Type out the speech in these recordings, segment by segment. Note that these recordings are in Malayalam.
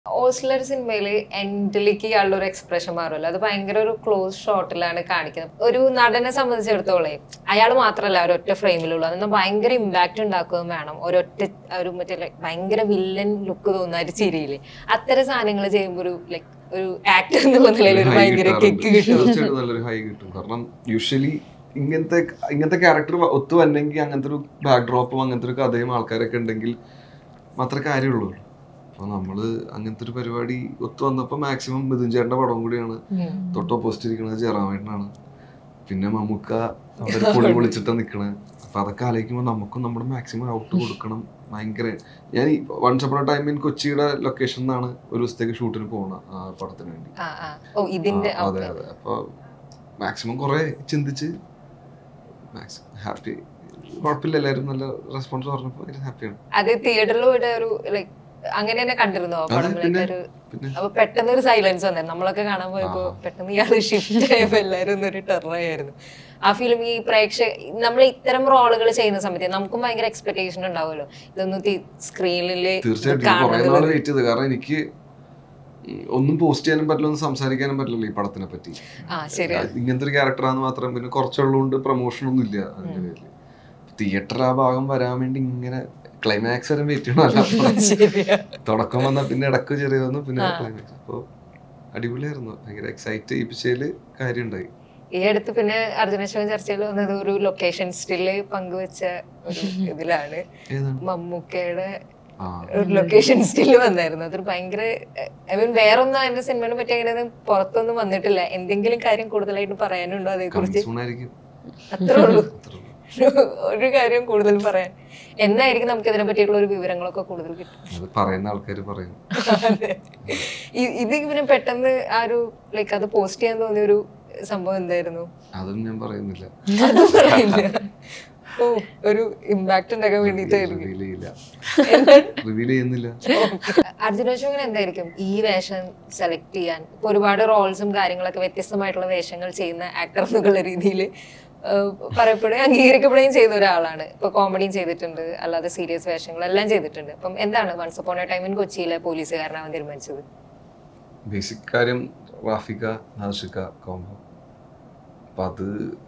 ഓസ്ലർ സിനിമയില് എൻഡിലേക്ക് ഇയാളുടെ ഒരു എക്സ്പ്രഷൻ മാറുമല്ലോ അത് ഭയങ്കര ഒരു ക്ലോസ് ഷോട്ടിലാണ് കാണിക്കുന്നത് ഒരു നടനെ സംബന്ധിച്ചിടത്തോളം അയാൾ മാത്രമല്ല ഒരൊറ്റ ഫ്രെയിമിലുള്ളൂ അതൊന്ന് ഭയങ്കര ഇമ്പാക്ട് ഉണ്ടാക്കുകയും വേണം ഒരൊറ്റ ഒരു മറ്റേ like ഭയങ്കര വില്ലൻ ലുക്ക് തോന്നുന്ന ഒരു ചിരിയില് അത്തരം സാധനങ്ങൾ ചെയ്യുമ്പോൾ ഒരു ലൈക്ക് ഒരു ആക്ടർ എന്നുള്ള നിലയിൽ ഒരു ഹൈ ഭയങ്കര കിട്ടാറുണ്ട്. കിക്ക് കിട്ടും തീർച്ചയായിട്ടും നല്ലൊരു ഹൈ കിട്ടും കാരണം യൂഷ്വലി ഇങ്ങനത്തെ ഇങ്ങനത്തെ ക്യാരക്ടർ ഒത്തു വന്നെങ്കിൽ അങ്ങനത്തെ ഒരു ബാക്ക് ഡ്രോപ്പും അങ്ങനത്തെ ഒരു കഥയും ആൾക്കാരൊക്കെ ഉണ്ടെങ്കിൽ മാത്രമേ കാര്യമുള്ളൂ അപ്പൊ നമ്മള് അങ്ങനത്തെ ഒരു പരിപാടി ഒത്തു വന്നപ്പോ മാക്സിമം മിഥുൻ ചേട്ടന്റെ പടം കൂടിയാണ് ഉം. തൊട്ട് ഓപ്പോസിറ്റ് ഇരിക്കുന്നത് ജയറാമേട്ടനാണ് പിന്നെ മമ്മൂക്ക അവിടെ പൊളി പൊളിച്ചിട്ട് നിക്കണ് അപ്പൊ അതൊക്കെ ആലോചിക്കുമ്പോൾ നമുക്കും നമ്മുടെ മാക്സിമം ഔട്ട് കൊടുക്കണം ഭയങ്കര ഞാൻ വൺസ് അപ്പോഴ ടൈമിൽ കൊച്ചിയുടെ ലൊക്കേഷൻ നിന്നാണ് ഒരു ദിവസത്തേക്ക് ഷൂട്ടിന് പോകണം ആ പടത്തിന് വേണ്ടി ആ ആ ഓ ഇതിന്റെ ആ, അതെ okay. അതെ അപ്പൊ മാക്സിമം കുറെ ചിന്തിച്ച് മാക്സിമം ഹാപ്പി കുഴപ്പമില്ല എല്ലാവരും നല്ല റെസ്പോൺസ് പറഞ്ഞപ്പോൾ ഹാപ്പിയാണ് അത് തിയേറ്ററിൽ പോയിട്ട് ഒരു ലൈക്ക് അങ്ങനെ തന്നെ കണ്ടിരുന്നോ ആ പടം അതെ, പിന്നെ. like ഒരു പിന്നെ അപ്പൊ പെട്ടെന്ന് ഒരു സൈലൻസ് വന്നായിരുന്നു നമ്മളൊക്കെ കാണാൻ പോയപ്പോ ആ. പെട്ടെന്ന് ഇയാള് ഷിഫ്റ്റ് ആയപ്പോ എല്ലാരും ഒന്നൊരു ടെററായിരുന്നു ആ ഫിലിം ഈ പ്രേക്ഷക നമ്മൾ ഇത്തരം റോളുകൾ ചെയ്യുന്ന സമയത്ത് നമുക്കും ഭയങ്കര എക്സ്പെക്ടേഷൻ ഉണ്ടാവുമല്ലോ ഇതൊന്നും സ്ക്രീനിൽ തീർച്ചയായിട്ടും ഞാൻ കുറെ നാൾ വെയിറ്റ് ചെയ്ത് കാരണം എനിക്ക് ഈ ഒന്നും പോസ്റ്റ് ചെയ്യാനും പറ്റില്ല ഒന്നും സംസാരിക്കാനും പറ്റില്ലല്ലോ ഈ പടത്തിനെ പറ്റി ആ ശരി അത് ഇങ്ങനത്തെ ഒരു ക്യാരക്ടറാന്ന് മാത്രം പിന്നെ കുറച്ചുള്ളതുകൊണ്ട് പ്രൊമോഷൻ ഒന്നും ഇല്ല അതിന്റെ പേരിൽ തിയേറ്റർ ആ ഭാഗം വരാൻ വേണ്ടി ഇങ്ങനെ ക്ലൈമാക്സ് വരെ വെയിറ്റ് ചെയ്യണം ശരിയാ തുടക്കം വന്ന പിന്നെ ഇടക്ക് ചെറിയ വന്നു പിന്നെ ആ. ക്ലൈമാക്സ് അപ്പൊ അടിപൊളിയായിരുന്നു ഭയങ്കര എക്സൈറ്റ് ചെയ്യിപ്പിച്ചതില് കാര്യം ഉണ്ടായി ഈ അടുത്ത് പിന്നെ അർജുനേശ്വരൻ ചർച്ചയിൽ വന്നത് ഒരു ലൊക്കേഷൻ സ്റ്റില് പങ്കുവെച്ച ഒരു ഇതിലാണ് ഏതാണ് മമ്മൂക്കയുടെ ആ ഒരു ലൊക്കേഷൻ സ്റ്റിൽ വന്നായിരുന്നു അതൊരു ഭയങ്കര ഐ മീൻ വേറൊന്നും അതിന്റെ സിനിമയെ പറ്റി അങ്ങനെ പുറത്തൊന്നും വന്നിട്ടില്ല എന്തെങ്കിലും കാര്യം കൂടുതലായിട്ട് പറയാനുണ്ടോ അതേക്കുറിച്ച് കൺസൂൺ ആയിരിക്കും അത്രേ ഉള്ളൂ അത്രേ ഉള്ളൂ. ഒരു കാര്യം കൂടുതൽ പറയാൻ എന്നായിരിക്കും നമുക്ക് ഇതിനെ പറ്റിയിട്ടുള്ള ഒരു വിവരങ്ങളൊക്കെ കൂടുതൽ കിട്ടും അത് പറയുന്ന ആൾക്കാർ പറയും അതെ. ഇ- ഇത് ഇവന് പെട്ടെന്ന് ആ ഒരു ലൈക്ക് അത് പോസ്റ്റ് ചെയ്യാൻ തോന്നിയ ഒരു സംഭവം എന്തായിരുന്നു അതൊന്നും ഞാൻ പറയുന്നില്ല അത് പറയില്ല. ഓ ഒരു ഇമ്പാക്ട് ഉണ്ടാക്കാൻ വേണ്ടിട്ടായിരിക്കും റിവീൽ ചെയ്യില്ല എന്താണ് റിവീൽ ചെയ്യുന്നില്ല അർജുന അശോകൻ എന്തായിരിക്കും ഈ വേഷം സെലക്ട് ചെയ്യാൻ ഇപ്പൊ ഒരുപാട് റോൾസും കാര്യങ്ങളൊക്കെ വ്യത്യസ്തമായിട്ടുള്ള വേഷങ്ങൾ ചെയ്യുന്ന ആക്ടർ എന്നുള്ള രീതിയിൽ പറയപ്പെടുകയും അംഗീകരിക്കപ്പെടുകയും ചെയ്ത ഒരാളാണ് ഇപ്പൊ കോമഡിയും ചെയ്തിട്ടുണ്ട് അല്ലാതെ സീരിയസ് വേഷങ്ങളെല്ലാം ചെയ്തിട്ടുണ്ട് അപ്പം എന്താണ് once upon a time in കൊച്ചിയിലെ പോലീസുകാരനാവാൻ തീരുമാനിച്ചത് ബേസിക് കാര്യം റാഫിക്ക നാഷിക്ക കോംബോ അപ്പൊ അത്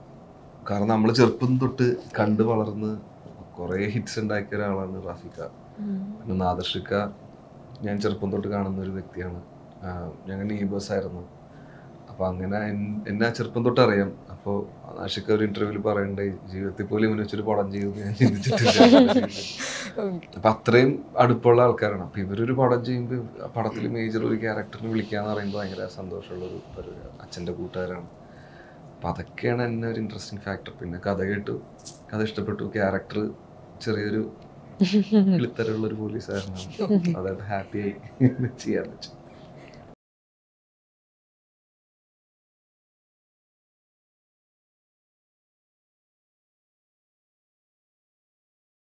കാരണം നമ്മൾ ചെറുപ്പം തൊട്ട് കണ്ട് വളർന്ന് കുറേ ഹിറ്റ്സ് ഉണ്ടാക്കിയ ഒരാളാണ് റാഫിക്ക പിന്നെ നാദർഷിക്ക ഞാൻ ചെറുപ്പം തൊട്ട് കാണുന്ന ഒരു വ്യക്തിയാണ് ആഹ് ഞങ്ങൾ നെയ്ബേഴ്സ് ആയിരുന്നു അപ്പൊ അങ്ങനെ എൻ- എന്നെ ചെറുപ്പം തൊട്ട് അറിയാം അപ്പോൾ നാഷിക്ക ഒരു ഇന്റർവ്യൂവിൽ പറയണ്ടേ ജീവിതത്തിൽ പോലും ഇവനെ വെച്ചൊരു പടം ചെയ്യുമെന്ന് ഞാൻ ചിന്തിച്ചിട്ടില്ല അപ്പൊ അത്രയും അടുപ്പമുള്ള ആൾക്കാരാണ് അപ്പൊ ഇവരൊരു പടം ചെയ്യുമ്പോൾ ആ പടത്തിൽ മേജർ ഒരു ക്യാരക്ടറിനെ വിളിക്കാന്ന് പറയുമ്പോൾ ഭയങ്കര സന്തോഷമുള്ള ഒരു പരിപാടിയാണ് അച്ഛൻ്റെ കൂട്ടുകാരാണ് അപ്പൊ അതൊക്കെയാണ് എന്നെ ഒരു ഇൻട്രസ്റ്റിംഗ് ഫാക്ടർ പിന്നെ കഥ കേട്ടു കഥ ഇഷ്ടപ്പെട്ടു ക്യാരക്ടർ ചെറിയൊരു കിളിത്തരമുള്ള ഒരു പോലീസുകാരനാണ് അതായത് ഹാപ്പി ആയി ചെയ്യാൻ പറ്റും